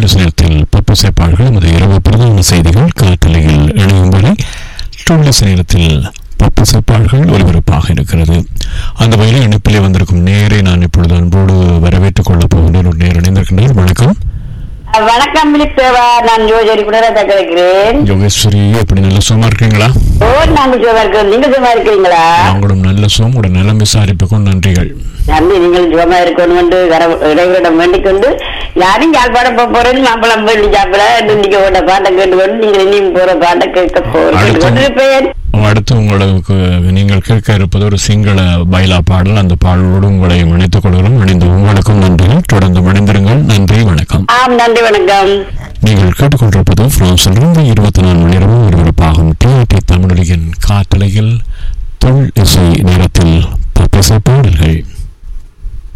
தொழில் நேரத்தில் பப்புசைப்பாடுகள் நமது இரவு பிரதான செய்திகள் காற்றலையில் இணையும் வரை தொழில் நேரத்தில் பப்புசைப்பாடுகள் ஒலிபரப்பாக இருக்கிறது அந்த வகையில் இணைப்பிலே வந்திருக்கும் நேரை நான் இப்பொழுது அன்போடு வரவேற்றுக் கொள்ளப் போகின்றேன் ஒரு நேர் இணைந்திருக்கின்றேன் வணக்கம் வணக்கம் பிலிப்பேவா நான் ஜோஜரி குணராஜா கிடைக்கிறேன் யோகேஸ்வரி எப்படி நல்ல சுகமா இருக்கீங்களா ஓ நாங்க சுகமா இருக்கோம் நீங்க சுகமா இருக்கிறீங்களா நாங்களும் நல்ல சுகம் உங்களோட நலம் விசாரிப்புக்கும் நன்றிகள் நம்பி நீங்கள் சுகமா இருக்கணும் என்று இறைவனிடம் வேண்டிக் கொண்டு யாரும் யாழ்ப்பாணம் போக போறது மாம்பழம் வேண்டி சாப்பிட நீங்க ஓட பாட்டை கேட்டுக்கொண்டு நீங்கள் இனியும் போற பாட்டை கேட்க போறேன் அடுத்து- கொண்டிருப்பேன் அடுத்து உங்களுக்கு நீங்கள் கேட்க இருப்பது ஒரு சிங்கள பைலா பாடல் அந்த பாடலோடு உங்களை இணைத்துக் கொள்கிறோம் இணைந்து உங்களுக்கும் நன்றிகள் தொடர்ந்து இணைந்திருங்கள் நன்றி வணக்கம் ஆம் நன்றி வணக்கம் நீங்கள் கேட்டுக்கொண்டிருப்பது பிரான்சிலிருந்து இருபத்தி நாலு மணி நேரமும் ஒருவரப்பாகும் டிஆர்டி தமிழொலியின் காற்றலையில் தொழில் இசை நேரத்தில் பப்பிசை பாடல்கள்